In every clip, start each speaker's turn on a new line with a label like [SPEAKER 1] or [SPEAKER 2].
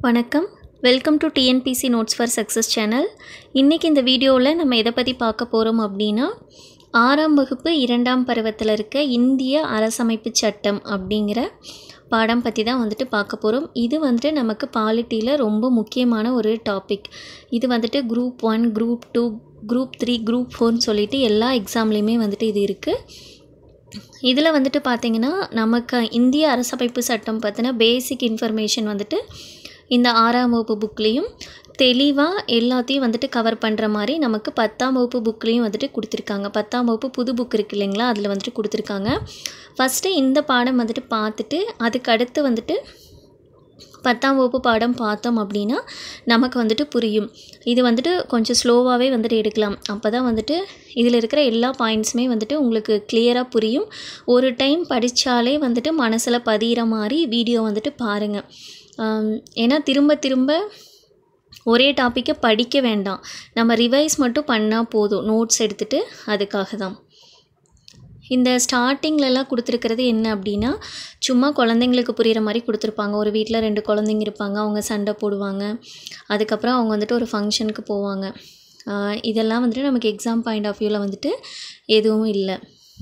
[SPEAKER 1] வணக்கம் welcome to TNPC notes for success channel இன்றைக்கி இந்த வீடியோவில் நம்ம எதை பற்றி பார்க்க போகிறோம் அப்படின்னா ஆறாம் வகுப்பு இரண்டாம் பருவத்தில் இருக்க இந்திய அரசமைப்பு சட்டம் அப்படிங்கிற பாடம் பற்றி தான் வந்துட்டு பார்க்க போகிறோம் இது வந்துட்டு நமக்கு பாலிட்டியில் ரொம்ப முக்கியமான ஒரு டாபிக் இது வந்துட்டு group one group two group three group ஃபோர்னு சொல்லிட்டு எல்லா எக்ஸாம்லேயுமே வந்துட்டு இது இருக்குது இதில் வந்துட்டு பார்த்திங்கன்னா நமக்கு இந்திய அரசமைப்பு சட்டம் பற்றின பேசிக் இன்ஃபர்மேஷன் வந்துட்டு இந்த ஆறாம் வகுப்பு புக்லேயும் தெளிவாக எல்லாத்தையும் வந்துட்டு கவர் பண்ணுற மாதிரி நமக்கு பத்தாம் வகுப்பு புக்லேயும் வந்துட்டு கொடுத்துருக்காங்க பத்தாம் வகுப்பு புது புக் இருக்குது இல்லைங்களா அதில் வந்துட்டு கொடுத்துருக்காங்க ஃபஸ்ட்டு இந்த பாடம் வந்துட்டு பார்த்துட்டு அதுக்கு அடுத்து வந்துட்டு பத்தாம் வகுப்பு பாடம் பார்த்தோம் அப்படின்னா நமக்கு வந்துட்டு புரியும் இது வந்துட்டு கொஞ்சம் ஸ்லோவாகவே வந்துட்டு எடுக்கலாம் அப்போ தான் வந்துட்டு இதில் இருக்கிற எல்லா பாயிண்ட்ஸுமே வந்துட்டு உங்களுக்கு கிளியராக புரியும் ஒரு டைம் படித்தாலே வந்துட்டு மனசில் பதிகிற மாதிரி வீடியோ வந்துட்டு பாருங்கள் ஏன்னா திரும்ப திரும்ப ஒரே டாப்பிக்கை படிக்க வேண்டாம் நம்ம ரிவைஸ் மட்டும் பண்ணால் போதும் நோட்ஸ் எடுத்துகிட்டு அதுக்காக தான் இந்த ஸ்டார்டிங்லலாம் கொடுத்துருக்கிறது என்ன அப்படின்னா சும்மா குழந்தைங்களுக்கு புரிகிற மாதிரி கொடுத்துருப்பாங்க ஒரு வீட்டில் ரெண்டு குழந்தைங்க இருப்பாங்க அவங்க சண்டை போடுவாங்க அதுக்கப்புறம் அவங்க வந்துட்டு ஒரு ஃபங்க்ஷனுக்கு போவாங்க இதெல்லாம் வந்துட்டு நமக்கு எக்ஸாம் பாயிண்ட் ஆஃப் வியூவில் வந்துட்டு எதுவும் இல்லை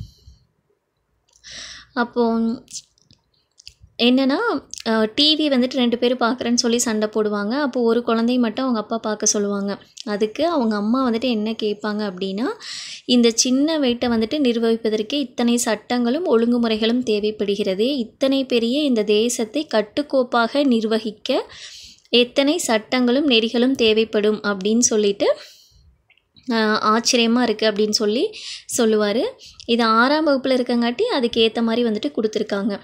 [SPEAKER 1] அப்போது என்னென்னா டிவி வந்துட்டு ரெண்டு பேர் பார்க்குறேன்னு சொல்லி சண்டை போடுவாங்க அப்போது ஒரு குழந்தைய மட்டும் அவங்க அப்பா பார்க்க சொல்லுவாங்க அதுக்கு அவங்க அம்மா வந்துட்டு என்ன கேட்பாங்க அப்படின்னா இந்த சின்ன வெயிட்டை வந்துட்டு நிர்வகிப்பதற்கு இத்தனை சட்டங்களும் ஒழுங்குமுறைகளும் தேவைப்படுகிறது இத்தனை பெரிய இந்த தேசத்தை கட்டுக்கோப்பாக நிர்வகிக்க எத்தனை சட்டங்களும் நெறிகளும் தேவைப்படும் அப்படின்னு சொல்லிட்டு ஆச்சரியமாக இருக்குது அப்படின்னு சொல்லி சொல்லுவார் இது ஆறாம் வகுப்பில் இருக்கங்காட்டி அதுக்கு ஏற்ற மாதிரி வந்துட்டு கொடுத்துருக்காங்க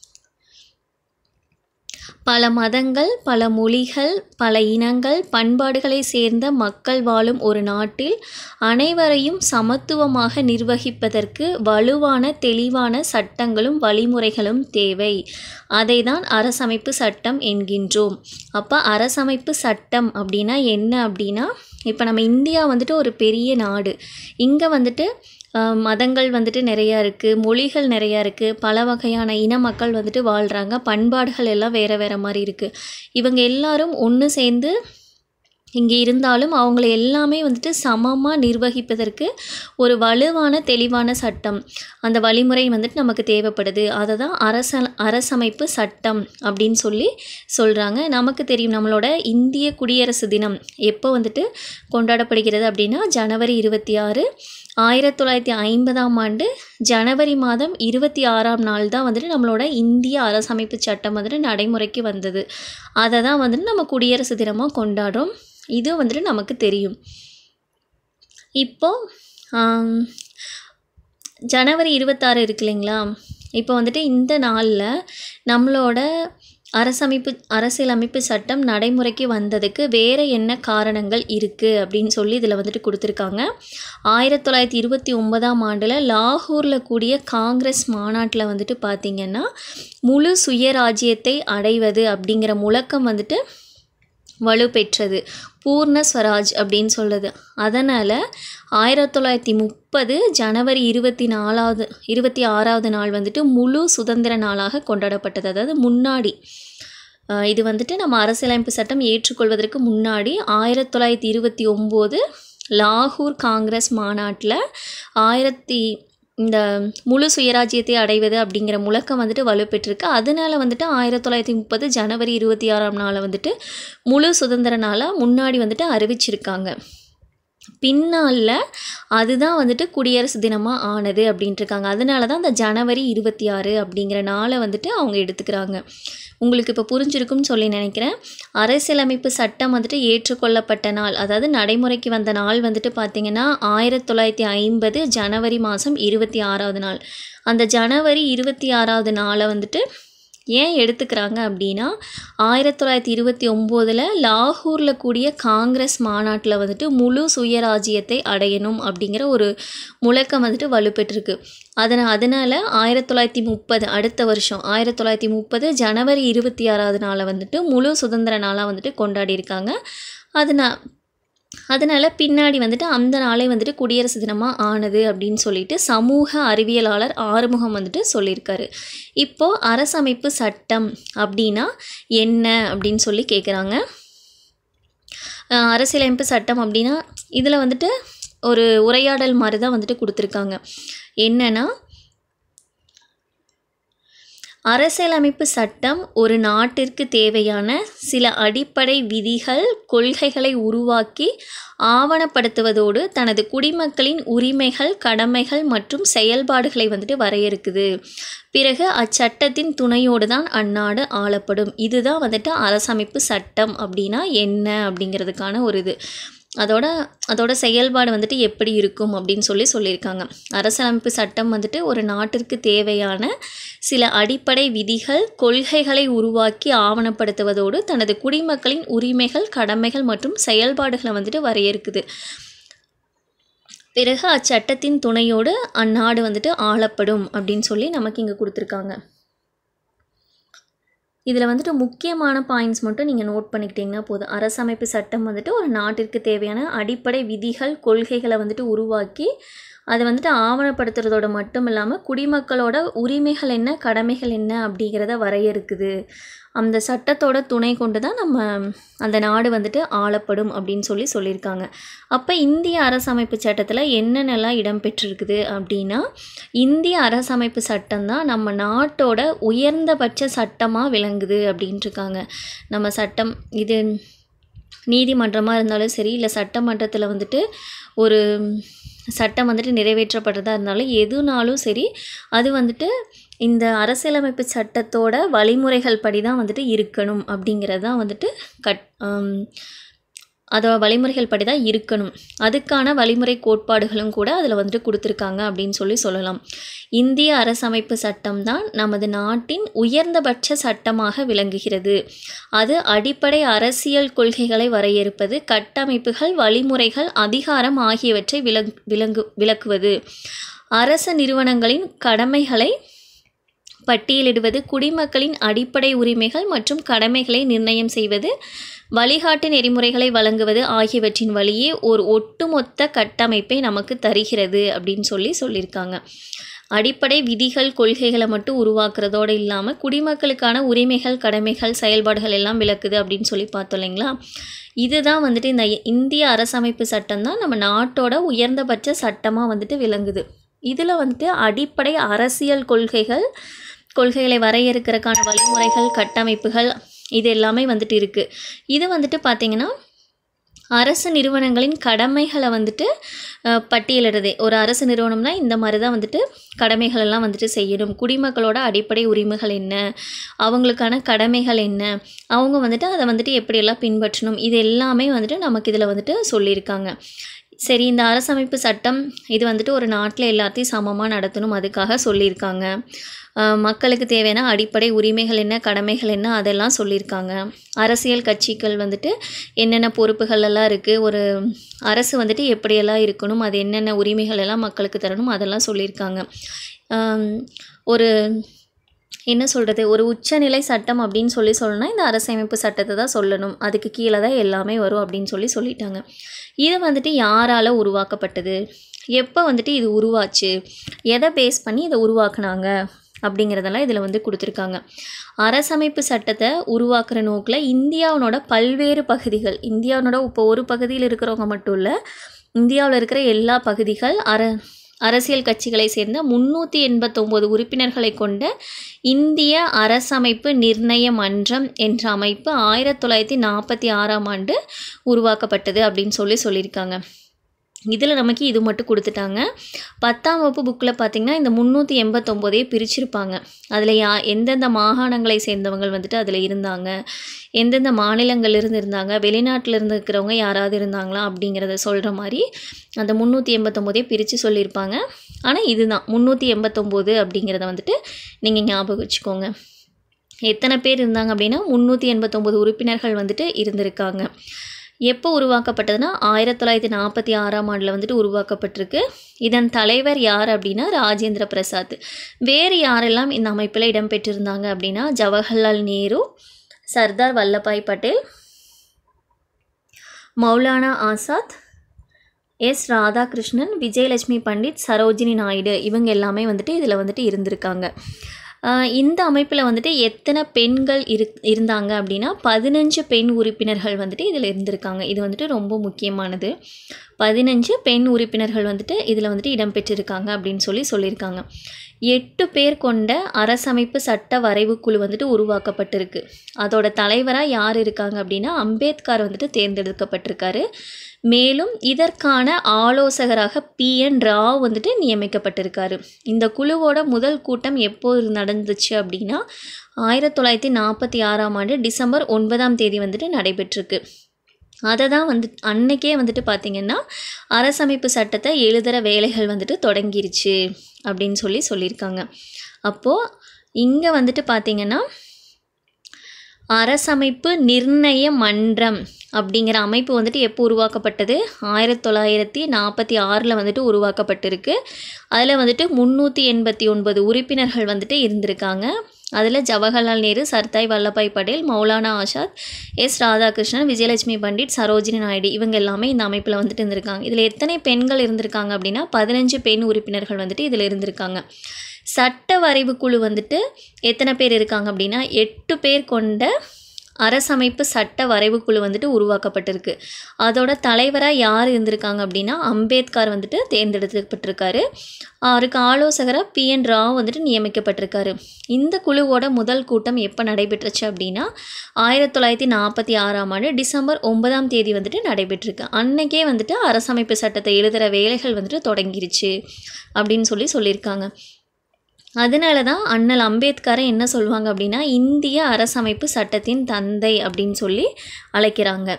[SPEAKER 1] பல மதங்கள் பல மொழிகள் பல இனங்கள் பண்பாடுகளை சேர்ந்த மக்கள் வாழும் ஒரு நாட்டில் அனைவரையும் சமத்துவமாக நிர்வகிப்பதற்கு வலுவான தெளிவான சட்டங்களும் வழிமுறைகளும் தேவை அதை தான் அரசமைப்பு சட்டம் என்கின்றோம் அப்போ அரசமைப்பு சட்டம் அப்படின்னா என்ன அப்படின்னா இப்போ நம்ம இந்தியா வந்துட்டு ஒரு பெரிய நாடு இங்கே வந்துட்டு மதங்கள் வந்துட்டு நிறையா இருக்குது மொழிகள் நிறையா இருக்குது பல வகையான இன மக்கள் வந்துட்டு வாழ்கிறாங்க பண்பாடுகள் எல்லாம் வேறு வேறு மாதிரி இருக்குது இவங்க எல்லாரும் ஒன்று சேர்ந்து இங்கே இருந்தாலும் அவங்கள எல்லாமே வந்துட்டு சமமாக நிர்வகிப்பதற்கு ஒரு வலுவான தெளிவான சட்டம் அந்த வழிமுறை வந்துட்டு நமக்கு தேவைப்படுது அதை தான் அரச அரசமைப்பு சட்டம் அப்படின்னு சொல்லி சொல்கிறாங்க நமக்கு தெரியும் நம்மளோட இந்திய குடியரசு தினம் எப்போ வந்துட்டு கொண்டாடப்படுகிறது அப்படின்னா ஜனவரி இருபத்தி ஆறு ஆயிரத்தி தொள்ளாயிரத்தி ஐம்பதாம் ஆண்டு ஜனவரி மாதம் இருபத்தி ஆறாம் நாள் தான் வந்துட்டு நம்மளோட இந்திய அரசமைப்பு சட்டம் வந்துட்டு நடைமுறைக்கு வந்தது அதை தான் வந்துட்டு நம்ம குடியரசு தினமாக கொண்டாடுறோம் இது வந்துட்டு நமக்கு தெரியும் இப்போ ஜனவரி இருபத்தாறு இருக்கு இல்லைங்களா இப்போ வந்துட்டு இந்த நாளில் நம்மளோட அரசமைப்பு அரசியலமைப்பு சட்டம் நடைமுறைக்கு வந்ததுக்கு வேறு என்ன காரணங்கள் இருக்குது அப்படின்னு சொல்லி இதில் வந்துட்டு கொடுத்துருக்காங்க ஆயிரத்தி தொள்ளாயிரத்தி இருபத்தி ஒன்பதாம் ஆண்டில் லாகூரில் கூடிய காங்கிரஸ் மாநாட்டில் வந்துட்டு பார்த்திங்கன்னா முழு சுயராஜ்யத்தை அடைவது அப்படிங்கிற முழக்கம் வந்துட்டு வலுப்பெற்றது பூர்ண ஸ்வராஜ் அப்படின்னு சொல்லுது அதனால் ஆயிரத்தி தொள்ளாயிரத்தி முப்பது ஜனவரி இருபத்தி நாலாவது இருபத்தி ஆறாவது நாள் வந்துட்டு முழு சுதந்திர நாளாக கொண்டாடப்பட்டது அதாவது முன்னாடி இது வந்துட்டு நம்ம அரசியலமைப்பு சட்டம் ஏற்றுக்கொள்வதற்கு முன்னாடி ஆயிரத்தி தொள்ளாயிரத்தி இருபத்தி ஒம்பது லாகூர் காங்கிரஸ் மாநாட்டில் ஆயிரத்தி இந்த முழு சுயராஜ்யத்தை அடைவது அப்படிங்கிற முழக்கம் வந்துட்டு வலுப்பெற்றிருக்கு அதனால வந்துட்டு ஆயிரத்தி தொள்ளாயிரத்தி முப்பது ஜனவரி இருபத்தி ஆறாம் நாளை வந்துட்டு முழு சுதந்திர நாளாக முன்னாடி வந்துட்டு அறிவிச்சிருக்காங்க பின்னால் அதுதான் வந்துட்டு குடியரசு தினமாக ஆனது அப்படின்ட்டு இருக்காங்க அதனால தான் அந்த ஜனவரி இருபத்தி ஆறு அப்படிங்கிற நாளை வந்துட்டு அவங்க எடுத்துக்கிறாங்க உங்களுக்கு இப்போ புரிஞ்சிருக்கும்னு சொல்லி நினைக்கிறேன் அரசியலமைப்பு சட்டம் வந்துட்டு ஏற்றுக்கொள்ளப்பட்ட நாள் அதாவது நடைமுறைக்கு வந்த நாள் வந்துட்டு பார்த்திங்கன்னா ஆயிரத்தி தொள்ளாயிரத்தி ஐம்பது ஜனவரி மாதம் இருபத்தி ஆறாவது நாள் அந்த ஜனவரி இருபத்தி ஆறாவது நாளை வந்துட்டு ஏன் எடுத்துக்கிறாங்க அப்படின்னா ஆயிரத்தி தொள்ளாயிரத்தி இருபத்தி ஒம்போதில் லாகூரில் கூடிய காங்கிரஸ் மாநாட்டில் வந்துட்டு முழு சுயராஜ்யத்தை அடையணும் அப்படிங்கிற ஒரு முழக்கம் வந்துட்டு வலுப்பெற்றிருக்கு அதனால் அதனால் ஆயிரத்தி தொள்ளாயிரத்தி முப்பது அடுத்த வருஷம் ஆயிரத்தி தொள்ளாயிரத்தி முப்பது ஜனவரி இருபத்தி ஆறாவது நாளை வந்துட்டு முழு சுதந்திர நாளாக வந்துட்டு கொண்டாடியிருக்காங்க அதனால் அதனால் பின்னாடி வந்துட்டு அந்த நாளே வந்துட்டு குடியரசு தினமாக ஆனது அப்படின்னு சொல்லிட்டு சமூக அறிவியலாளர் ஆறுமுகம் வந்துட்டு சொல்லியிருக்காரு இப்போது அரசமைப்பு சட்டம் அப்படின்னா என்ன அப்படின்னு சொல்லி கேட்குறாங்க அரசியலமைப்பு சட்டம் அப்படின்னா இதில் வந்துட்டு ஒரு உரையாடல் மாதிரி தான் வந்துட்டு கொடுத்துருக்காங்க என்னன்னா அரசியலமைப்பு சட்டம் ஒரு நாட்டிற்கு தேவையான சில அடிப்படை விதிகள் கொள்கைகளை உருவாக்கி ஆவணப்படுத்துவதோடு தனது குடிமக்களின் உரிமைகள் கடமைகள் மற்றும் செயல்பாடுகளை வந்துட்டு வரையறுக்குது பிறகு அச்சட்டத்தின் துணையோடு தான் அந்நாடு ஆளப்படும் இதுதான் வந்துட்டு அரசமைப்பு சட்டம் அப்படின்னா என்ன அப்படிங்கிறதுக்கான ஒரு இது அதோட அதோட செயல்பாடு வந்துட்டு எப்படி இருக்கும் அப்படின்னு சொல்லி சொல்லியிருக்காங்க அரசியலமைப்பு சட்டம் வந்துட்டு ஒரு நாட்டிற்கு தேவையான சில அடிப்படை விதிகள் கொள்கைகளை உருவாக்கி ஆவணப்படுத்துவதோடு தனது குடிமக்களின் உரிமைகள் கடமைகள் மற்றும் செயல்பாடுகளை வந்துட்டு வரையறுக்குது பிறகு அச்சட்டத்தின் துணையோடு அந்நாடு வந்துட்டு ஆளப்படும் அப்படின்னு சொல்லி நமக்கு இங்கே கொடுத்துருக்காங்க இதில் வந்துட்டு முக்கியமான பாயிண்ட்ஸ் மட்டும் நீங்கள் நோட் பண்ணிக்கிட்டிங்கன்னா போதும் அரசமைப்பு சட்டம் வந்துட்டு ஒரு நாட்டிற்கு தேவையான அடிப்படை விதிகள் கொள்கைகளை வந்துட்டு உருவாக்கி அதை வந்துட்டு ஆவணப்படுத்துறதோட மட்டும் இல்லாமல் குடிமக்களோட உரிமைகள் என்ன கடமைகள் என்ன அப்படிங்கிறத வரையறுக்குது அந்த சட்டத்தோட துணை கொண்டு தான் நம்ம அந்த நாடு வந்துட்டு ஆளப்படும் அப்படின்னு சொல்லி சொல்லியிருக்காங்க அப்போ இந்திய அரசமைப்பு சட்டத்தில் என்னென்னலாம் இடம்பெற்றிருக்குது அப்படின்னா இந்திய அரசமைப்பு சட்டம் தான் நம்ம நாட்டோட உயர்ந்தபட்ச சட்டமாக விளங்குது அப்படின்ட்டுருக்காங்க நம்ம சட்டம் இது நீதிமன்றமாக இருந்தாலும் சரி இல்லை சட்டமன்றத்தில் வந்துட்டு ஒரு சட்டம் வந்துட்டு நிறைவேற்றப்படுறதா இருந்தாலும் எதுனாலும் சரி அது வந்துட்டு இந்த அரசியலமைப்பு சட்டத்தோட வழிமுறைகள் படி தான் வந்துட்டு இருக்கணும் அப்படிங்கிறது தான் வந்துட்டு கட் அதோட வழிமுறைகள் படி தான் இருக்கணும் அதுக்கான வழிமுறை கோட்பாடுகளும் கூட அதில் வந்துட்டு கொடுத்துருக்காங்க அப்படின்னு சொல்லி சொல்லலாம் இந்திய அரசமைப்பு சட்டம் தான் நமது நாட்டின் உயர்ந்தபட்ச சட்டமாக விளங்குகிறது அது அடிப்படை அரசியல் கொள்கைகளை வரையறுப்பது கட்டமைப்புகள் வழிமுறைகள் அதிகாரம் ஆகியவற்றை விளங் விளங்கு விளக்குவது அரச நிறுவனங்களின் கடமைகளை பட்டியலிடுவது குடிமக்களின் அடிப்படை உரிமைகள் மற்றும் கடமைகளை நிர்ணயம் செய்வது வழிகாட்டு நெறிமுறைகளை வழங்குவது ஆகியவற்றின் வழியே ஒரு ஒட்டுமொத்த கட்டமைப்பை நமக்கு தருகிறது அப்படின்னு சொல்லி சொல்லியிருக்காங்க அடிப்படை விதிகள் கொள்கைகளை மட்டும் உருவாக்குறதோடு இல்லாமல் குடிமக்களுக்கான உரிமைகள் கடமைகள் செயல்பாடுகள் எல்லாம் விளக்குது அப்படின்னு சொல்லி பார்த்தோம் இல்லைங்களா இதுதான் வந்துட்டு இந்த இந்திய அரசமைப்பு சட்டம் தான் நம்ம நாட்டோட உயர்ந்தபட்ச சட்டமாக வந்துட்டு விளங்குது இதில் வந்துட்டு அடிப்படை அரசியல் கொள்கைகள் கொள்கைகளை வரையறுக்கிறதுக்கான வழிமுறைகள் கட்டமைப்புகள் இது எல்லாமே வந்துட்டு இருக்குது இது வந்துட்டு பார்த்திங்கன்னா அரசு நிறுவனங்களின் கடமைகளை வந்துட்டு பட்டியலிடுறது ஒரு அரசு நிறுவனம்னா இந்த மாதிரி தான் வந்துட்டு கடமைகள் எல்லாம் வந்துட்டு செய்யணும் குடிமக்களோட அடிப்படை உரிமைகள் என்ன அவங்களுக்கான கடமைகள் என்ன அவங்க வந்துட்டு அதை வந்துட்டு எப்படியெல்லாம் பின்பற்றணும் இது எல்லாமே வந்துட்டு நமக்கு இதில் வந்துட்டு சொல்லியிருக்காங்க சரி இந்த அரசமைப்பு சட்டம் இது வந்துட்டு ஒரு நாட்டில் எல்லாத்தையும் சமமாக நடத்தணும் அதுக்காக சொல்லியிருக்காங்க மக்களுக்கு தேவையான அடிப்படை உரிமைகள் என்ன கடமைகள் என்ன அதெல்லாம் சொல்லியிருக்காங்க அரசியல் கட்சிகள் வந்துட்டு என்னென்ன பொறுப்புகள் எல்லாம் இருக்குது ஒரு அரசு வந்துட்டு எப்படியெல்லாம் இருக்கணும் அது என்னென்ன உரிமைகள் எல்லாம் மக்களுக்கு தரணும் அதெல்லாம் சொல்லியிருக்காங்க ஒரு என்ன சொல்கிறது ஒரு உச்சநிலை சட்டம் அப்படின்னு சொல்லி சொல்லணும்னா இந்த அரசமைப்பு சட்டத்தை தான் சொல்லணும் அதுக்கு கீழே தான் எல்லாமே வரும் அப்படின்னு சொல்லி சொல்லிட்டாங்க இது வந்துட்டு யாரால் உருவாக்கப்பட்டது எப்போ வந்துட்டு இது உருவாச்சு எதை பேஸ் பண்ணி இதை உருவாக்குனாங்க அப்படிங்கிறதெல்லாம் இதில் வந்து கொடுத்துருக்காங்க அரசமைப்பு சட்டத்தை உருவாக்குற நோக்கில் இந்தியாவினோட பல்வேறு பகுதிகள் இந்தியாவினோட இப்போ ஒரு பகுதியில் இருக்கிறவங்க மட்டும் இல்லை இந்தியாவில் இருக்கிற எல்லா பகுதிகள் அர அரசியல் கட்சிகளை சேர்ந்த முந்நூற்றி எண்பத்தொம்போது உறுப்பினர்களை கொண்ட இந்திய அரசமைப்பு நிர்ணய மன்றம் என்ற அமைப்பு ஆயிரத்தி தொள்ளாயிரத்தி நாற்பத்தி ஆறாம் ஆண்டு உருவாக்கப்பட்டது அப்படின்னு சொல்லி சொல்லியிருக்காங்க இதில் நமக்கு இது மட்டும் கொடுத்துட்டாங்க பத்தாம் வகுப்பு புக்கில் பார்த்திங்கன்னா இந்த முந்நூற்றி எண்பத்தொம்போதையே பிரிச்சிருப்பாங்க அதில் யா எந்தெந்த மாகாணங்களை சேர்ந்தவங்க வந்துட்டு அதில் இருந்தாங்க எந்தெந்த மாநிலங்கள்லேருந்து இருந்தாங்க வெளிநாட்டில் இருந்து இருக்கிறவங்க யாராவது இருந்தாங்களா அப்படிங்கிறத சொல்கிற மாதிரி அந்த முந்நூற்றி எண்பத்தொம்போதையே பிரித்து சொல்லியிருப்பாங்க ஆனால் இதுதான் முந்நூற்றி எண்பத்தொம்போது அப்படிங்கிறத வந்துட்டு நீங்கள் ஞாபகம் வச்சுக்கோங்க எத்தனை பேர் இருந்தாங்க அப்படின்னா முந்நூற்றி எண்பத்தொம்போது உறுப்பினர்கள் வந்துட்டு இருந்திருக்காங்க எப்போ உருவாக்கப்பட்டதுன்னா ஆயிரத்தி தொள்ளாயிரத்தி நாற்பத்தி ஆறாம் ஆண்டில் வந்துட்டு உருவாக்கப்பட்டிருக்கு இதன் தலைவர் யார் அப்படின்னா ராஜேந்திர பிரசாத் வேறு யாரெல்லாம் இந்த அமைப்பில் இடம்பெற்றிருந்தாங்க அப்படின்னா ஜவஹர்லால் நேரு சர்தார் வல்லபாய் பட்டேல் மௌலானா ஆசாத் எஸ் ராதாகிருஷ்ணன் விஜயலட்சுமி பண்டிட் சரோஜினி நாயுடு இவங்க எல்லாமே வந்துட்டு இதில் வந்துட்டு இருந்திருக்காங்க ஆஹ் இந்த அமைப்பில் வந்துட்டு எத்தனை பெண்கள் இரு இருந்தாங்க அப்படின்னா பதினஞ்சு பெண் உறுப்பினர்கள் வந்துட்டு இதில் இருந்திருக்காங்க இது வந்துட்டு ரொம்ப முக்கியமானது பதினஞ்சு பெண் உறுப்பினர்கள் வந்துட்டு இதில் வந்துட்டு இடம்பெற்றிருக்காங்க அப்படின்னு சொல்லி சொல்லியிருக்காங்க எட்டு பேர் கொண்ட அரசமைப்பு சட்ட வரைவு குழு வந்துட்டு உருவாக்கப்பட்டிருக்கு அதோட தலைவராக யார் இருக்காங்க அப்படின்னா அம்பேத்கர் வந்துட்டு தேர்ந்தெடுக்கப்பட்டிருக்காரு மேலும் இதற்கான ஆலோசகராக பி என் ராவ் வந்துட்டு நியமிக்கப்பட்டிருக்காரு இந்த குழுவோட முதல் கூட்டம் எப்போது நடந்துச்சு அப்படின்னா ஆயிரத்தி தொள்ளாயிரத்தி நாற்பத்தி ஆறாம் ஆண்டு டிசம்பர் ஒன்பதாம் தேதி வந்துட்டு நடைபெற்றிருக்கு அதை தான் வந்து அன்னைக்கே வந்துட்டு பார்த்திங்கன்னா அரசமைப்பு சட்டத்தை எழுதுகிற வேலைகள் வந்துட்டு தொடங்கிருச்சு அப்படின்னு சொல்லி சொல்லியிருக்காங்க அப்போது இங்கே வந்துட்டு பார்த்திங்கன்னா அரசமைப்பு நிர்ணய மன்றம் அப்படிங்கிற அமைப்பு வந்துட்டு எப்போ உருவாக்கப்பட்டது ஆயிரத்தி தொள்ளாயிரத்தி நாற்பத்தி ஆறில் வந்துட்டு உருவாக்கப்பட்டிருக்கு அதில் வந்துட்டு முந்நூற்றி எண்பத்தி ஒன்பது உறுப்பினர்கள் வந்துட்டு இருந்திருக்காங்க அதில் ஜவஹர்லால் நேரு சர்தாய் வல்லபாய் படேல் மௌலானா ஆசாத் எஸ் ராதாகிருஷ்ணன் விஜயலட்சுமி பண்டிட் சரோஜினி நாயுடு இவங்க எல்லாமே இந்த அமைப்பில் வந்துட்டு இருந்திருக்காங்க இதில் எத்தனை பெண்கள் இருந்திருக்காங்க அப்படின்னா பதினஞ்சு பெண் உறுப்பினர்கள் வந்துட்டு இதில் இருந்திருக்காங்க சட்ட வரைவு குழு வந்துட்டு எத்தனை பேர் இருக்காங்க அப்படின்னா எட்டு பேர் கொண்ட அரசமைப்பு சட்ட வரைவு குழு வந்துட்டு உருவாக்கப்பட்டிருக்கு அதோட தலைவராக யார் இருந்திருக்காங்க அப்படின்னா அம்பேத்கர் வந்துட்டு தேர்ந்தெடுக்கப்பட்டிருக்காரு அவருக்கு ஆலோசகராக பி என் ராவ் வந்துட்டு நியமிக்கப்பட்டிருக்காரு இந்த குழுவோட முதல் கூட்டம் எப்போ நடைபெற்றுச்சு அப்படின்னா ஆயிரத்தி தொள்ளாயிரத்தி நாற்பத்தி ஆறாம் ஆண்டு டிசம்பர் ஒன்பதாம் தேதி வந்துட்டு நடைபெற்றிருக்கு அன்னைக்கே வந்துட்டு அரசமைப்பு சட்டத்தை எழுதுகிற வேலைகள் வந்துட்டு தொடங்கிருச்சு அப்படின்னு சொல்லி சொல்லியிருக்காங்க அதனால தான் அண்ணல் அம்பேத்கரை என்ன சொல்லுவாங்க அப்படின்னா இந்திய அரசமைப்பு சட்டத்தின் தந்தை அப்படின்னு சொல்லி அழைக்கிறாங்க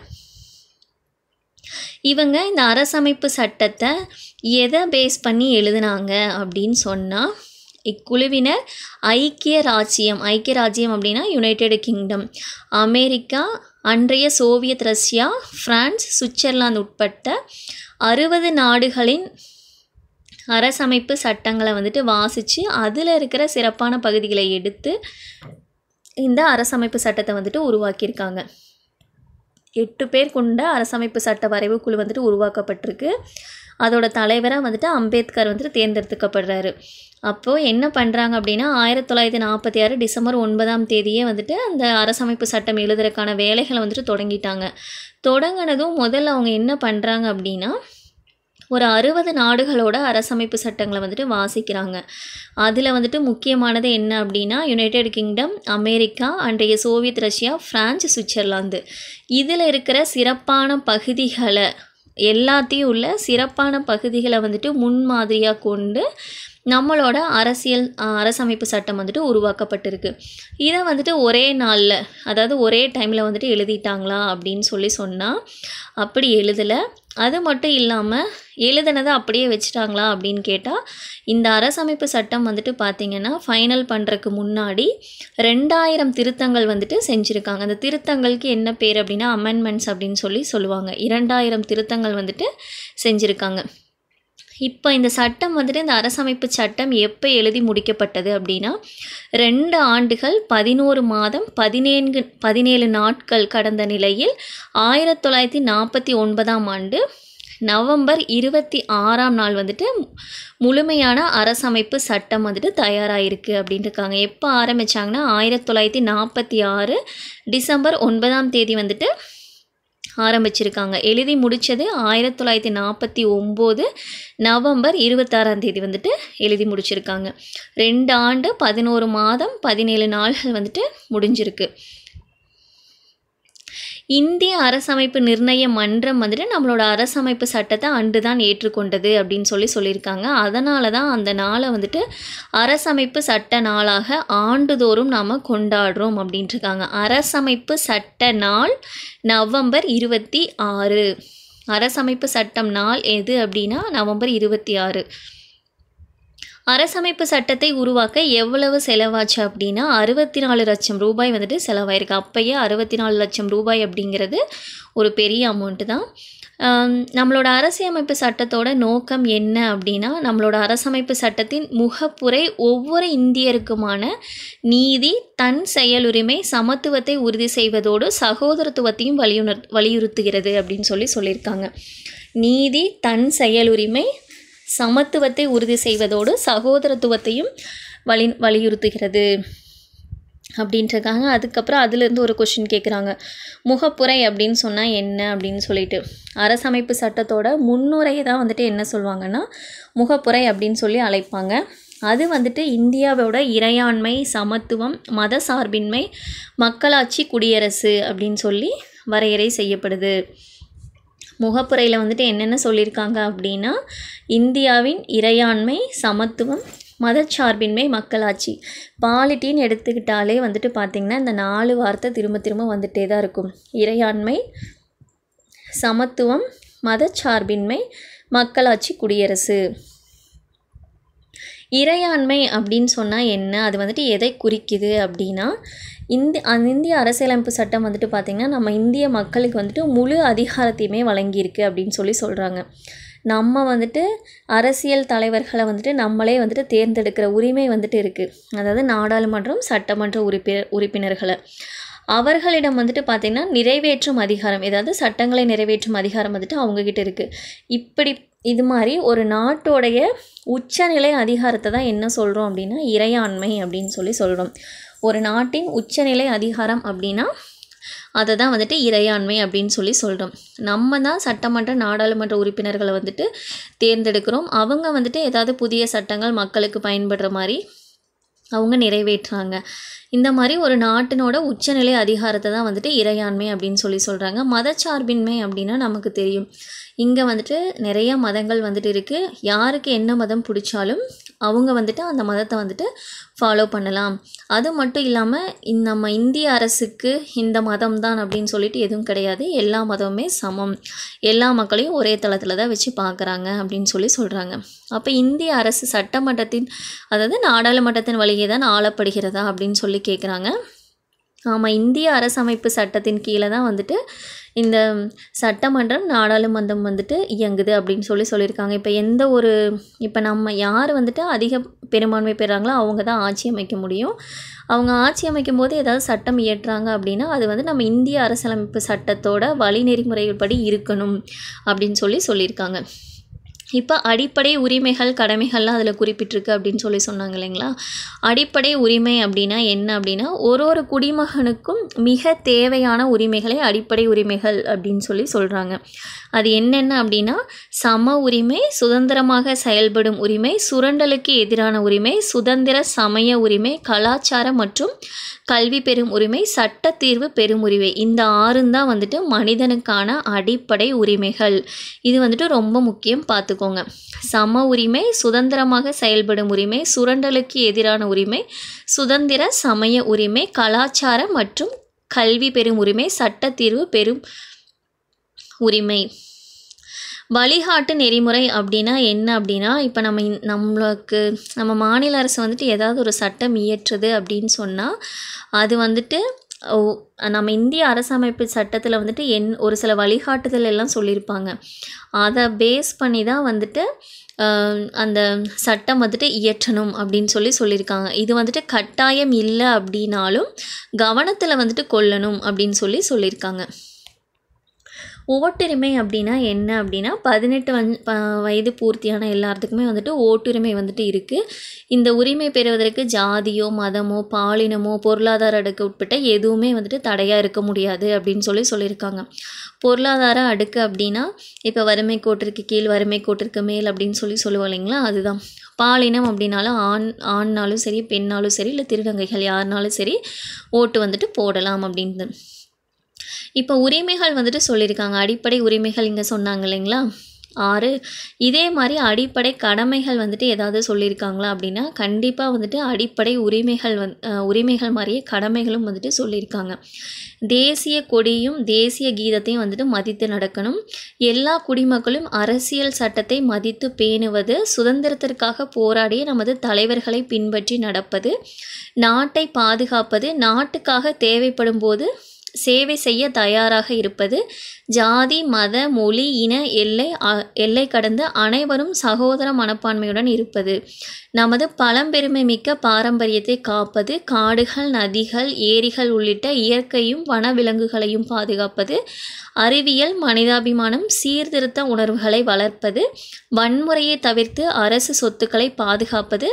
[SPEAKER 1] இவங்க இந்த அரசமைப்பு சட்டத்தை எதை பேஸ் பண்ணி எழுதுனாங்க அப்படின்னு சொன்னால் இக்குழுவினர் ஐக்கிய ராஜ்யம் ஐக்கிய ராஜ்யம் அப்படின்னா யுனைடெட் கிங்டம் அமெரிக்கா அன்றைய சோவியத் ரஷ்யா பிரான்ஸ் சுவிட்சர்லாந்து உட்பட்ட அறுபது நாடுகளின் அரசமைப்பு சட்டங்களை வந்துட்டு வாசித்து அதில் இருக்கிற சிறப்பான பகுதிகளை எடுத்து இந்த அரசமைப்பு சட்டத்தை வந்துட்டு உருவாக்கியிருக்காங்க எட்டு பேர் கொண்ட அரசமைப்பு சட்ட வரைவு குழு வந்துட்டு உருவாக்கப்பட்டிருக்கு அதோட தலைவராக வந்துட்டு அம்பேத்கர் வந்துட்டு தேர்ந்தெடுக்கப்படுறாரு அப்போது என்ன பண்ணுறாங்க அப்படின்னா ஆயிரத்தி தொள்ளாயிரத்தி நாற்பத்தி ஆறு டிசம்பர் ஒன்பதாம் தேதியே வந்துட்டு அந்த அரசமைப்பு சட்டம் எழுதுறதுக்கான வேலைகளை வந்துட்டு தொடங்கிட்டாங்க தொடங்கினதும் முதல்ல அவங்க என்ன பண்ணுறாங்க அப்படின்னா ஒரு அறுபது நாடுகளோட அரசமைப்பு சட்டங்களை வந்துட்டு வாசிக்கிறாங்க அதில் வந்துட்டு முக்கியமானது என்ன அப்படின்னா யுனைடெட் கிங்டம் அமெரிக்கா அன்றைய சோவியத் ரஷ்யா ஃப்ரான்ஸ் சுவிட்சர்லாந்து இதில் இருக்கிற சிறப்பான பகுதிகளை எல்லாத்தையும் உள்ள சிறப்பான பகுதிகளை வந்துட்டு முன்மாதிரியாக கொண்டு நம்மளோட அரசியல் அஹ், அரசமைப்பு சட்டம் வந்துட்டு உருவாக்கப்பட்டிருக்கு இதை வந்துட்டு ஒரே நாளில் அதாவது ஒரே டைமில் வந்துட்டு எழுதிட்டாங்களா அப்படின்னு சொல்லி சொன்னால் அப்படி எழுதலை அது மட்டும் இல்லாமல் எழுதுனதை அப்படியே வச்சுட்டாங்களா அப்படின்னு கேட்டால் இந்த அரசமைப்பு சட்டம் வந்துட்டு பார்த்திங்கன்னா ஃபைனல் பண்ணுறதுக்கு முன்னாடி ரெண்டாயிரம் திருத்தங்கள் வந்துட்டு செஞ்சுருக்காங்க அந்த திருத்தங்களுக்கு என்ன பேர் அப்படின்னா அமெண்ட்மெண்ட்ஸ் அப்படின்னு சொல்லி சொல்லுவாங்க இரண்டாயிரம் திருத்தங்கள் வந்துட்டு செஞ்சுருக்காங்க இப்போ இந்த சட்டம் வந்துட்டு இந்த அரசமைப்பு சட்டம் எப்போ எழுதி முடிக்கப்பட்டது அப்படின்னா ரெண்டு ஆண்டுகள் பதினோரு மாதம் பதினேழு பதினேழு நாட்கள் கடந்த நிலையில் ஆயிரத்தி தொள்ளாயிரத்தி நாற்பத்தி ஒன்பதாம் ஆண்டு நவம்பர் இருபத்தி ஆறாம் நாள் வந்துட்டு முழுமையான அரசமைப்பு சட்டம் வந்துட்டு தயாராகிருக்கு அப்படின்னு இருக்காங்க எப்போ ஆரம்பித்தாங்கன்னா ஆயிரத்தி தொள்ளாயிரத்தி நாற்பத்தி ஆறு டிசம்பர் ஒன்பதாம் தேதி வந்துட்டு ஆரம்பிச்சிருக்காங்க எழுதி முடித்தது ஆயிரத்தி தொள்ளாயிரத்தி நாற்பத்தி ஒம்பது நவம்பர் இருபத்தாறாம் தேதி வந்துட்டு எழுதி முடிச்சிருக்காங்க ரெண்டு ஆண்டு பதினோரு மாதம் பதினேழு நாள்கள் வந்துட்டு முடிஞ்சிருக்கு இந்திய அரசமைப்பு நிர்ணய மன்றம் வந்துட்டு நம்மளோட அரசமைப்பு சட்டத்தை அன்று தான் ஏற்றுக்கொண்டது அப்படின்னு சொல்லி சொல்லியிருக்காங்க அதனால தான் அந்த நாளை வந்துட்டு அரசமைப்பு சட்ட நாளாக ஆண்டுதோறும் நாம் கொண்டாடுறோம் அப்படின்ட்டு இருக்காங்க அரசமைப்பு சட்ட நாள் நவம்பர் இருபத்தி ஆறு அரசமைப்பு சட்டம் நாள் எது அப்படின்னா நவம்பர் இருபத்தி ஆறு அரசமைப்பு சட்டத்தை உருவாக்க எவ்வளவு செலவாச்சு அப்படின்னா அறுபத்தி நாலு லட்சம் ரூபாய் வந்துட்டு செலவாயிருக்கு அப்பயே அறுபத்தி நாலு லட்சம் ரூபாய் அப்படிங்கிறது ஒரு பெரிய அமௌண்ட்டு தான் ஆம், நம்மளோட அரசியமைப்பு சட்டத்தோட நோக்கம் என்ன அப்படின்னா நம்மளோட அரசமைப்பு சட்டத்தின் முகப்புரை ஒவ்வொரு இந்தியருக்குமான நீதி தன் செயலுரிமை சமத்துவத்தை உறுதி செய்வதோடு சகோதரத்துவத்தையும் வலியுணர் வலியுறுத்துகிறது அப்படின்னு சொல்லி சொல்லியிருக்காங்க நீதி தன் செயலுரிமை சமத்துவத்தை உறுதி செய்வதோடு சகோதரத்துவத்தையும் வலி வலியுறுத்துகிறது அப்படின்றக்காங்க அதுக்கப்புறம் அதுலேருந்து ஒரு கொஷின் கேட்குறாங்க முகப்புரை அப்படின்னு சொன்னால் என்ன அப்படின்னு சொல்லிட்டு அரசமைப்பு சட்டத்தோட முன்னுரையை தான் வந்துட்டு என்ன சொல்லுவாங்கன்னா முகப்புரை அப்படின்னு சொல்லி அழைப்பாங்க அது வந்துட்டு இந்தியாவோட இறையாண்மை சமத்துவம் மத சார்பின்மை மக்களாட்சி குடியரசு அப்படின்னு சொல்லி வரையறை செய்யப்படுது முகப்புரையில் வந்துட்டு என்னென்ன சொல்லியிருக்காங்க அப்படின்னா இந்தியாவின் இறையாண்மை சமத்துவம் மதச்சார்பின்மை மக்களாட்சி பாலிட்டின்னு எடுத்துக்கிட்டாலே வந்துட்டு பார்த்திங்கன்னா இந்த நாலு வார்த்தை திரும்ப திரும்ப வந்துட்டே தான் இருக்கும் இறையாண்மை சமத்துவம் மதச்சார்பின்மை மக்களாட்சி குடியரசு இறையாண்மை அப்படின்னு சொன்னால் என்ன அது வந்துட்டு எதை குறிக்குது அப்படின்னா இந்த அந்த இந்திய அரசியலமைப்பு சட்டம் வந்துட்டு பார்த்திங்கன்னா நம்ம இந்திய மக்களுக்கு வந்துட்டு முழு அதிகாரத்தையுமே வழங்கியிருக்கு அப்படின்னு சொல்லி சொல்கிறாங்க நம்ம வந்துட்டு அரசியல் தலைவர்களை வந்துட்டு நம்மளே வந்துட்டு தேர்ந்தெடுக்கிற உரிமை வந்துட்டு இருக்குது அதாவது நாடாளுமன்றம் சட்டமன்ற உறுப்பினர் உறுப்பினர்களை அவர்களிடம் வந்துட்டு பார்த்திங்கன்னா நிறைவேற்றும் அதிகாரம் ஏதாவது சட்டங்களை நிறைவேற்றும் அதிகாரம் வந்துட்டு அவங்கக்கிட்ட இருக்குது இப்படி இது மாதிரி ஒரு நாட்டோடைய உச்சநிலை அதிகாரத்தை தான் என்ன சொல்கிறோம் அப்படின்னா இறையாண்மை அப்படின்னு சொல்லி சொல்கிறோம் ஒரு நாட்டின் உச்சநிலை அதிகாரம் அப்படின்னா அதை தான் வந்துட்டு இறையாண்மை அப்படின்னு சொல்லி சொல்கிறோம் நம்ம தான் சட்டமன்ற நாடாளுமன்ற உறுப்பினர்களை வந்துட்டு தேர்ந்தெடுக்கிறோம் அவங்க வந்துட்டு ஏதாவது புதிய சட்டங்கள் மக்களுக்கு பயன்படுற மாதிரி அவங்க நிறைவேற்றுறாங்க இந்த மாதிரி ஒரு நாட்டினோட உச்சநிலை அதிகாரத்தை தான் வந்துட்டு இறையாண்மை அப்படின்னு சொல்லி சொல்கிறாங்க மதச்சார்பின்மை அப்படின்னா நமக்கு தெரியும் இங்கே வந்துட்டு நிறைய மதங்கள் வந்துட்டு இருக்குது யாருக்கு என்ன மதம் பிடிச்சாலும் அவங்க வந்துட்டு அந்த மதத்தை வந்துட்டு ஃபாலோ பண்ணலாம் அது மட்டும் இல்லாமல் இந்த நம்ம இந்திய அரசுக்கு இந்த மதம் தான் அப்படின்னு சொல்லிட்டு எதுவும் கிடையாது எல்லா மதமுமே சமம் எல்லா மக்களையும் ஒரே தளத்தில் தான் வச்சு பார்க்குறாங்க அப்படின்னு சொல்லி சொல்கிறாங்க அப்போ இந்திய அரசு சட்டமன்றத்தின் அதாவது நாடாளுமன்றத்தின் வழியே தான் ஆளப்படுகிறதா அப்படின்னு சொல்லி கேட்குறாங்க ஆமாம் இந்திய அரசமைப்பு சட்டத்தின் கீழே தான் வந்துட்டு இந்த சட்டமன்றம் நாடாளுமன்றம் வந்துட்டு இயங்குது அப்படின்னு சொல்லி சொல்லியிருக்காங்க இப்போ எந்த ஒரு இப்போ நம்ம யார் வந்துட்டு அதிக பெரும்பான்மை பெறாங்களோ அவங்க தான் ஆட்சி அமைக்க முடியும் அவங்க ஆட்சி அமைக்கும் போது ஏதாவது சட்டம் இயற்றுறாங்க அப்படின்னா அது வந்து நம்ம இந்திய அரசியலமைப்பு சட்டத்தோட வழி நெறிமுறைப்படி இருக்கணும் அப்படின்னு சொல்லி சொல்லியிருக்காங்க இப்போ அடிப்படை உரிமைகள் கடமைகள்லாம் அதில் குறிப்பிட்டிருக்கு அப்படின்னு சொல்லி சொன்னாங்க இல்லைங்களா அடிப்படை உரிமை அப்படின்னா என்ன அப்படின்னா ஒரு ஒரு குடிமகனுக்கும் மிக தேவையான உரிமைகளை அடிப்படை உரிமைகள் அப்படின்னு சொல்லி சொல்கிறாங்க அது என்னென்ன அப்படின்னா சம உரிமை சுதந்திரமாக செயல்படும் உரிமை சுரண்டலுக்கு எதிரான உரிமை சுதந்திர சமய உரிமை கலாச்சார மற்றும் கல்வி பெறும் உரிமை சட்ட தீர்வு பெறும் உரிமை இந்த ஆறும் தான் வந்துட்டு மனிதனுக்கான அடிப்படை உரிமைகள் இது வந்துட்டு ரொம்ப முக்கியம் பார்த்துக்கோங்க சம உரிமை சுதந்திரமாக செயல்படும் உரிமை சுரண்டலுக்கு எதிரான உரிமை சுதந்திர சமய உரிமை கலாச்சார மற்றும் கல்வி பெறும் உரிமை சட்ட தீர்வு பெறும் உரிமை வழிகாட்டு நெறிமுறை அப்படின்னா என்ன அப்படின்னா இப்போ நம்ம இந்- நம்மளுக்கு நம்ம மாநில அரசு வந்துட்டு ஏதாவது ஒரு சட்டம் இயற்றுது அப்படின்னு சொன்னால் அது வந்துட்டு ஓ- நம்ம இந்திய அரசமைப்பு சட்டத்தில் வந்துட்டு என் ஒரு சில வழிகாட்டுதல் எல்லாம் சொல்லியிருப்பாங்க அதை பேஸ் பண்ணி தான் வந்துட்டு ஆஹ், அந்த சட்டம் வந்துட்டு இயற்றணும் அப்படின்னு சொல்லி சொல்லியிருக்காங்க இது வந்துட்டு கட்டாயம் இல்லை அப்படின்னாலும் கவனத்தில் வந்துட்டு கொள்ளணும் அப்படின்னு சொல்லி சொல்லியிருக்காங்க ஓட்டுரிமை அப்படின்னா என்ன அப்படின்னா பதினெட்டு வந் ப வயது பூர்த்தியான எல்லாத்துக்குமே வந்துட்டு ஓட்டுரிமை வந்துட்டு இருக்குது இந்த உரிமை பெறுவதற்கு ஜாதியோ மதமோ பாலினமோ பொருளாதார அடுக்கு உட்பட்ட எதுவுமே வந்துட்டு தடையாக இருக்க முடியாது அப்படின்னு சொல்லி சொல்லியிருக்காங்க பொருளாதார அடுக்கு அப்படின்னா இப்போ வறுமை கோட்டிற்கு கீழ் வறுமை கோட்டிற்கு மேல் அப்படின்னு சொல்லி சொல்லுவோம் இல்லைங்களா அதுதான் பாலினம் அப்படின்னாலும் ஆண் ஆண்னாலும் சரி பெண்ணாலும் சரி இல்லை திருநங்கைகள் யாருனாலும் சரி ஓட்டு வந்துட்டு போடலாம் அப்படின்னு இப்போ உரிமைகள் வந்துட்டு சொல்லியிருக்காங்க அடிப்படை உரிமைகள் இங்கே சொன்னாங்க இல்லைங்களா ஆறு இதே மாதிரி அடிப்படை கடமைகள் வந்துட்டு ஏதாவது சொல்லியிருக்காங்களா அப்படின்னா கண்டிப்பாக வந்துட்டு அடிப்படை உரிமைகள் வந் அஹ் உரிமைகள் மாதிரியே கடமைகளும் வந்துட்டு சொல்லியிருக்காங்க தேசிய கொடியும் தேசிய கீதத்தையும் வந்துட்டு மதித்து நடக்கணும் எல்லா குடிமக்களும் அரசியல் சட்டத்தை மதித்து பேணுவது சுதந்திரத்திற்காக போராடிய நமது தலைவர்களை பின்பற்றி நடப்பது நாட்டை பாதுகாப்பது நாட்டுக்காக தேவைப்படும் போது சேவை செய்ய தயாராக இருப்பது ஜாதி மத மொழி இன எல்லை அ- எல்லை கடந்த அனைவரும் சகோதர மனப்பான்மையுடன் இருப்பது நமது பழம்பெருமை மிக்க பாரம்பரியத்தை காப்பது காடுகள் நதிகள் ஏரிகள் உள்ளிட்ட இயற்கையும் வனவிலங்குகளையும் பாதுகாப்பது அறிவியல் மனிதாபிமானம் சீர்திருத்த உணர்வுகளை வளர்ப்பது வன்முறையை தவிர்த்து அரசு சொத்துக்களை பாதுகாப்பது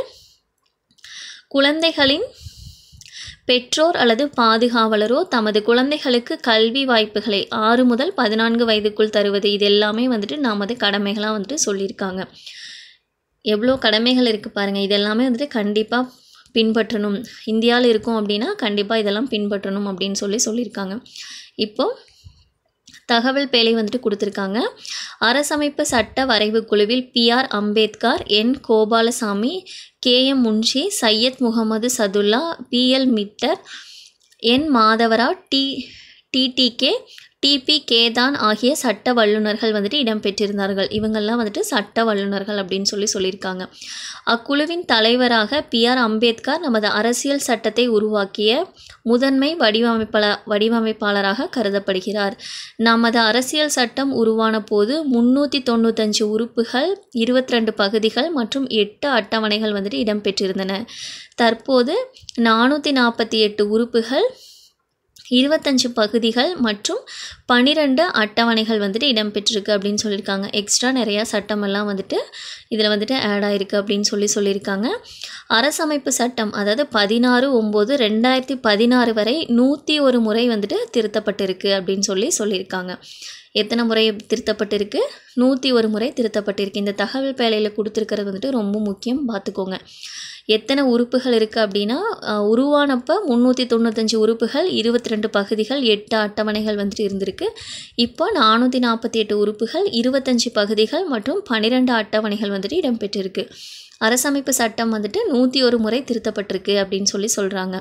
[SPEAKER 1] குழந்தைகளின் பெற்றோர் அல்லது பாதுகாவலரோ தமது குழந்தைகளுக்கு கல்வி வாய்ப்புகளை ஆறு முதல் பதினான்கு வயதுக்குள் தருவது இது எல்லாமே வந்துட்டு நமது கடமைகளாக வந்துட்டு சொல்லியிருக்காங்க எவ்வளோ கடமைகள் இருக்குது பாருங்கள் இதெல்லாமே வந்துட்டு கண்டிப்பாக பின்பற்றணும் இந்தியாவில் இருக்கோம் அப்படின்னா கண்டிப்பாக இதெல்லாம் பின்பற்றணும் அப்படின்னு சொல்லி சொல்லியிருக்காங்க இப்போது தகவல் பேழை வந்துட்டு கொடுத்துருக்காங்க அரசமைப்பு சட்ட வரைவு குழுவில் BR Ambedkar N Gopalaswami K M Munshi Syed Mohammad Saadullah BL Mitter N Madhavarao T TTK DP Khaitan ஆகிய சட்ட வல்லுநர்கள் வந்துட்டு இடம்பெற்றிருந்தார்கள் இவங்கெல்லாம் வந்துட்டு சட்ட வல்லுநர்கள் அப்படின்னு சொல்லி சொல்லியிருக்காங்க அக்குழுவின் தலைவராக பிஆர் அம்பேத்கர் நமது அரசியல் சட்டத்தை உருவாக்கிய முதன்மை வடிவமைப்பாள வடிவமைப்பாளராக கருதப்படுகிறார் நமது அரசியல் சட்டம் உருவான போது முன்னூற்றி தொண்ணூத்தஞ்சு உறுப்புகள் இருபத்தி ரெண்டு பகுதிகள் மற்றும் எட்டு அட்டவணைகள் வந்துட்டு இடம்பெற்றிருந்தன தற்போது நானூற்றி நாற்பத்தி எட்டு உறுப்புகள் இருபத்தஞ்சு பகுதிகள் மற்றும் பன்னிரெண்டு அட்டவணைகள் வந்துட்டு இடம்பெற்றிருக்கு அப்படின்னு சொல்லியிருக்காங்க எக்ஸ்ட்ரா நிறையா சட்டமெல்லாம் வந்துட்டு இதில் வந்துட்டு ஆட் ஆயிருக்கு அப்படின்னு சொல்லி சொல்லியிருக்காங்க அரசமைப்பு சட்டம் அதாவது பதினாறு ஒம்பது ரெண்டாயிரத்தி பதினாறு வரை நூற்றி ஒரு முறை வந்துட்டு திருத்தப்பட்டிருக்கு அப்படின்னு சொல்லி சொல்லியிருக்காங்க எத்தனை முறை திருத்தப்பட்டிருக்கு நூற்றி ஒரு முறை திருத்தப்பட்டிருக்கு இந்த தகவல் பேழையில் கொடுத்துருக்கிறது வந்துட்டு ரொம்ப முக்கியம் பார்த்துக்கோங்க எத்தனை உறுப்புகள் இருக்குது அப்படின்னா அஹ், உருவானப்போ முந்நூற்றி தொண்ணூத்தஞ்சு உறுப்புகள் இருபத்தி ரெண்டு பகுதிகள் எட்டு அட்டவணைகள் வந்துட்டு இருந்திருக்கு இப்போ நானூற்றி நாற்பத்தி எட்டு உறுப்புகள் இருபத்தஞ்சு பகுதிகள் மற்றும் பன்னிரெண்டு அட்டவணைகள் வந்துட்டு இடம்பெற்றிருக்கு அரசமைப்பு சட்டம் வந்துட்டு நூற்றி ஒரு முறை திருத்தப்பட்டிருக்கு அப்படின்னு சொல்லி சொல்கிறாங்க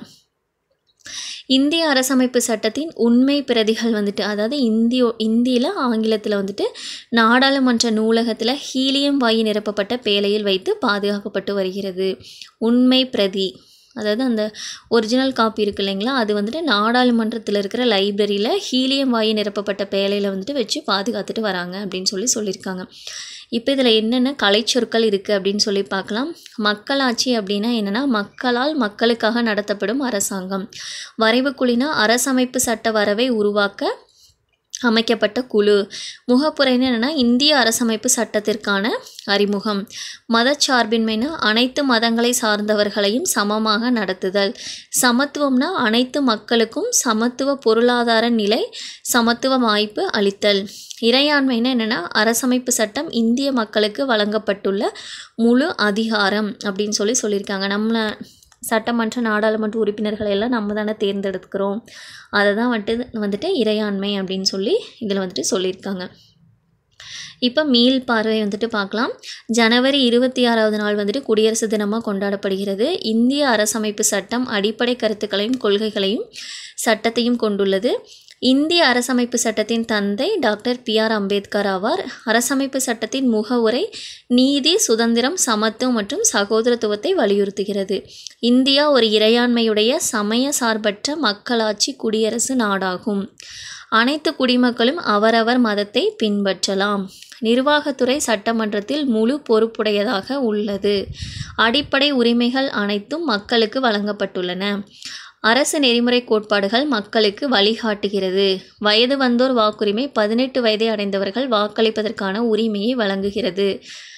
[SPEAKER 1] இந்திய அரசமைப்பு சட்டத்தின் உண்மை பிரதிகள் வந்துட்டு அதாவது இந்தியோ இந்தியில் ஆங்கிலத்தில் வந்துட்டு நாடாளுமன்ற நூலகத்தில் ஹீலியம் வாயு நிரப்பப்பட்ட பேழையில் வைத்து பாதுகாக்கப்பட்டு வருகிறது உண்மை பிரதி அதாவது அந்த ஒரிஜினல் காப்பி இருக்கு இல்லைங்களா அது வந்துட்டு நாடாளுமன்றத்தில் இருக்கிற லைப்ரரியில் ஹீலியம் வாயு நிரப்பப்பட்ட பேழையில் வந்துட்டு வச்சு பாதுகாத்துட்டு வராங்க அப்படின்னு சொல்லி சொல்லியிருக்காங்க இப்போ இதில் என்னென்ன கலைச்சொற்கள் இருக்குது அப்படின்னு சொல்லி பார்க்கலாம் மக்களாட்சி அப்படின்னா என்னென்னா மக்களால் மக்களுக்காக நடத்தப்படும் அரசாங்கம் வரைவுக்குழினா அரசமைப்பு சட்ட வரவை உருவாக்க அமைக்கப்பட்ட குழு முகப்புரைன்னு என்னென்னா இந்திய அரசமைப்பு சட்டத்திற்கான அறிமுகம் மதச்சார்பின்மைனா அனைத்து மதங்களை சார்ந்தவர்களையும் சமமாக நடத்துதல் சமத்துவம்னா அனைத்து மக்களுக்கும் சமத்துவ பொருளாதார நிலை சமத்துவ வாய்ப்பு அளித்தல் இறையாண்மைனா என்னென்னா அரசமைப்பு சட்டம் இந்திய மக்களுக்கு வழங்கப்பட்டுள்ள முழு அதிகாரம் அப்படின்னு சொல்லி சொல்லியிருக்காங்க நம்ம சட்டமன்ற நாடாளுமன்ற உறுப்பினர்களை எல்லாம் நம்ம தானே தேர்ந்தெடுக்கிறோம் அதை தான் வந்துட்டு வந்துட்டு இறையாண்மை அப்படின்னு சொல்லி இதில் வந்துட்டு சொல்லியிருக்காங்க இப்போ மீள் பார்வை வந்துட்டு பார்க்கலாம் ஜனவரி இருபத்தி ஆறாவது நாள் வந்துட்டு குடியரசு தினமாக கொண்டாடப்படுகிறது இந்திய அரசமைப்பு சட்டம் அடிப்படை கருத்துக்களையும் கொள்கைகளையும் சட்டத்தையும் கொண்டுள்ளது இந்திய அரசமைப்பு சட்டத்தின் தந்தை டாக்டர் பி ஆர் அம்பேத்கர் ஆவார் அரசமைப்பு சட்டத்தின் முகவுரை நீதி சுதந்திரம் சமத்துவம் மற்றும் சகோதரத்துவத்தை வலியுறுத்துகிறது இந்தியா ஒரு இறையாண்மையுடைய சமய சார்பற்ற மக்களாட்சி குடியரசு நாடாகும் அனைத்து குடிமக்களும் அவரவர் மதத்தை பின்பற்றலாம் நிர்வாகத்துறை சட்டமன்றத்தில் முழு பொறுப்புடையதாக உள்ளது அடிப்படை உரிமைகள் அனைத்தும் மக்களுக்கு வழங்கப்பட்டுள்ளன அரசு நெறிமுறை கோட்பாடுகள் மக்களுக்கு வழிகாட்டுகிறது வயது வந்தோர் வாக்குரிமை பதினெட்டு வயதை அடைந்தவர்கள் வாக்களிப்பதற்கான உரிமையை வழங்குகிறது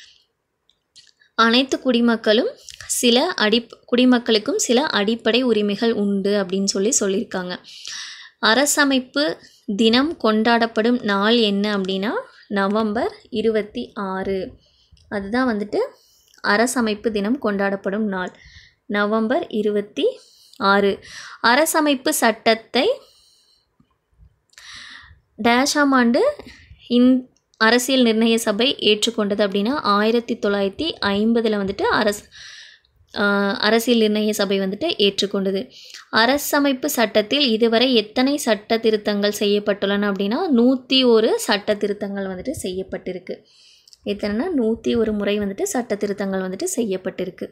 [SPEAKER 1] அனைத்து குடிமக்களும் சில அடி குடிமக்களுக்கும் சில அடிப்படை உரிமைகள் உண்டு அப்படின்னு சொல்லி சொல்லியிருக்காங்க அரசமைப்பு தினம் கொண்டாடப்படும் நாள் என்ன அப்படின்னா நவம்பர் இருபத்தி ஆறு அதுதான் வந்துட்டு அரசமைப்பு தினம் கொண்டாடப்படும் நாள் நவம்பர் இருபத்தி ஆறு அரசமைப்பு சட்டத்தை டேஷாம் ஆண்டு இந் அரசியல் நிர்ணய சபை ஏற்றுக்கொண்டது அப்படின்னா ஆயிரத்தி தொள்ளாயிரத்தி ஐம்பதில் வந்துட்டு அரசு ஆஹ் அரசியல் நிர்ணய சபை வந்துட்டு ஏற்றுக்கொண்டது அரசமைப்பு சட்டத்தில் இதுவரை எத்தனை சட்ட திருத்தங்கள் செய்யப்பட்டுள்ளன அப்படின்னா நூற்றி ஒரு சட்ட திருத்தங்கள் வந்துட்டு செய்யப்பட்டிருக்கு எத்தனைனா நூற்றி ஒரு முறை வந்துட்டு சட்ட திருத்தங்கள் வந்துட்டு செய்யப்பட்டிருக்கு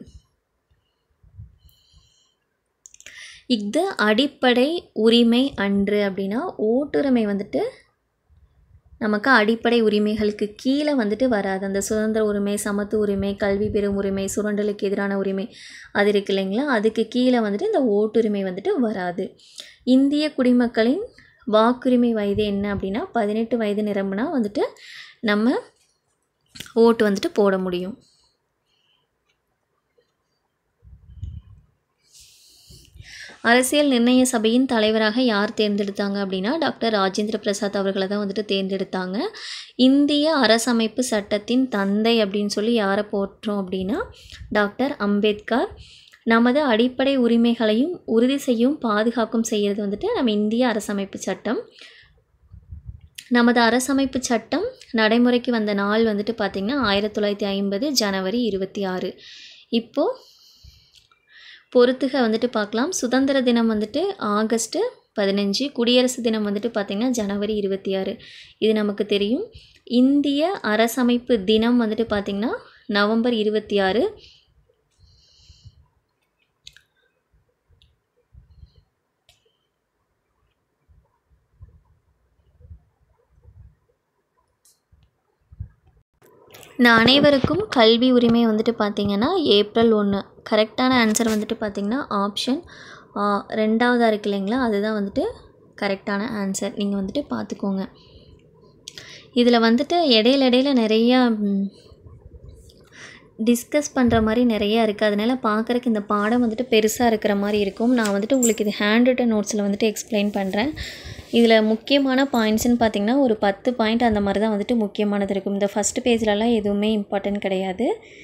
[SPEAKER 1] இஃது அடிப்படை உரிமை அன்று அப்படின்னா ஓட்டுரிமை வந்துட்டு நமக்கு அடிப்படை உரிமைகளுக்கு கீழே வந்துட்டு வராது அந்த சுதந்திர உரிமை சமத்துவ உரிமை கல்வி பெறும் உரிமை சுரண்டலுக்கு எதிரான உரிமை அது இருக்கு இல்லைங்களா அதுக்கு கீழே வந்துட்டு இந்த ஓட்டுரிமை வந்துட்டு வராது இந்திய குடிமக்களின் வாக்குரிமை வயது என்ன அப்படின்னா பதினெட்டு வயது நிரம்பினா வந்துட்டு நம்ம ஓட்டு வந்துட்டு போட முடியும் அரசியல் நிர்ணய சபையின் தலைவராக யார் தேர்ந்தெடுத்தாங்க அப்படின்னா டாக்டர் ராஜேந்திர பிரசாத் அவர்களை தான் வந்துட்டு தேர்ந்தெடுத்தாங்க இந்திய அரசமைப்பு சட்டத்தின் தந்தை அப்படின்னு சொல்லி யாரை போற்றோம் அப்படின்னா டாக்டர் அம்பேத்கர் நமது அடிப்படை உரிமைகளையும் உறுதி செய்யும் பாதுகாக்கும் செய்கிறது வந்துட்டு நம்ம இந்திய அரசமைப்பு சட்டம் நமது அரசமைப்பு சட்டம் நடைமுறைக்கு வந்த நாள் வந்துட்டு பார்த்திங்கன்னா ஆயிரத்தி தொள்ளாயிரத்தி ஐம்பது ஜனவரி இருபத்தி ஆறு இப்போது பொறுத்துக வந்துட்டு பார்க்கலாம் சுதந்திர தினம் வந்துட்டு ஆகஸ்ட்டு பதினஞ்சு குடியரசு தினம் வந்துட்டு பார்த்திங்கன்னா ஜனவரி இருபத்தி ஆறு இது நமக்கு தெரியும் இந்திய அரசமைப்பு தினம் வந்துட்டு பார்த்திங்கன்னா நவம்பர் இருபத்தி ஆறு இந்த அனைவருக்கும் கல்வி உரிமை வந்துட்டு பார்த்திங்கன்னா ஏப்ரல் ஒன்று கரெக்டான ஆன்சர் வந்துட்டு பார்த்திங்கன்னா ஆப்ஷன் ரெண்டாவதாக இருக்கு இல்லைங்களா அதுதான் வந்துட்டு கரெக்டான ஆன்சர் நீங்கள் வந்துட்டு பார்த்துக்கோங்க இதில் வந்துட்டு இடையில இடையில நிறையா டிஸ்கஸ் பண்ணுற மாதிரி நிறையா இருக்குது அதனால் பார்க்குறக்கு இந்த பாடம் வந்துட்டு பெருசாக இருக்கிற மாதிரி இருக்கும் நான் வந்துட்டு உங்களுக்கு இது ஹேண்ட் ரிட்டன் நோட்ஸில் வந்துட்டு எக்ஸ்பிளைன் பண்ணுறேன் இதில் முக்கியமான பாயிண்ட்ஸ்னு பார்த்திங்கன்னா ஒரு பத்து பாயிண்ட் அந்த மாதிரி தான் வந்துட்டு முக்கியமானது இருக்கும் இந்த ஃபஸ்ட்டு பேஜ்லலாம் எதுவுமே இம்பார்ட்டன்ட் கிடையாது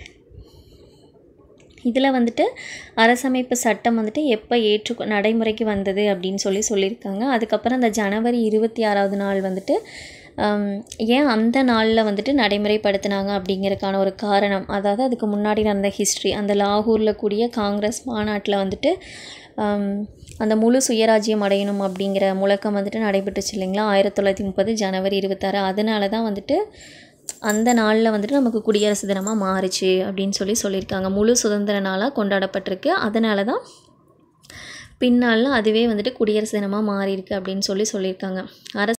[SPEAKER 1] இதில் வந்துட்டு அரசமைப்பு சட்டம் வந்துட்டு எப்போ ஏற்று நடைமுறைக்கு வந்தது அப்படின்னு சொல்லி சொல்லியிருக்காங்க அதுக்கப்புறம் அந்த ஜனவரி இருபத்தி ஆறாவது நாள் வந்துட்டு ஏன் அந்த நாளில் வந்துட்டு நடைமுறைப்படுத்தினாங்க அப்படிங்கிறதுக்கான ஒரு காரணம் அதாவது அதுக்கு முன்னாடி நடந்த ஹிஸ்ட்ரி அந்த லாகூரில் கூடிய காங்கிரஸ் மாநாட்டில் வந்துட்டு அந்த முழு சுயராஜ்யம் அடையணும் அப்படிங்கிற முழக்கம் வந்துட்டு நடைபெற்றுச்சு இல்லைங்களா ஆயிரத்தி தொள்ளாயிரத்தி முப்பது ஜனவரி இருபத்தாறு அதனால தான் வந்துட்டு அந்த நாளில் வந்துட்டு நமக்கு குடியரசு தினமாக மாறுச்சு அப்படின்னு சொல்லி சொல்லியிருக்காங்க முழு சுதந்திர நாளாக கொண்டாடப்பட்டிருக்கு அதனால தான் பின்னால் அதுவே வந்துட்டு குடியரசு தினமாக மாறியிருக்கு அப்படின்னு சொல்லி சொல்லியிருக்காங்க அரசு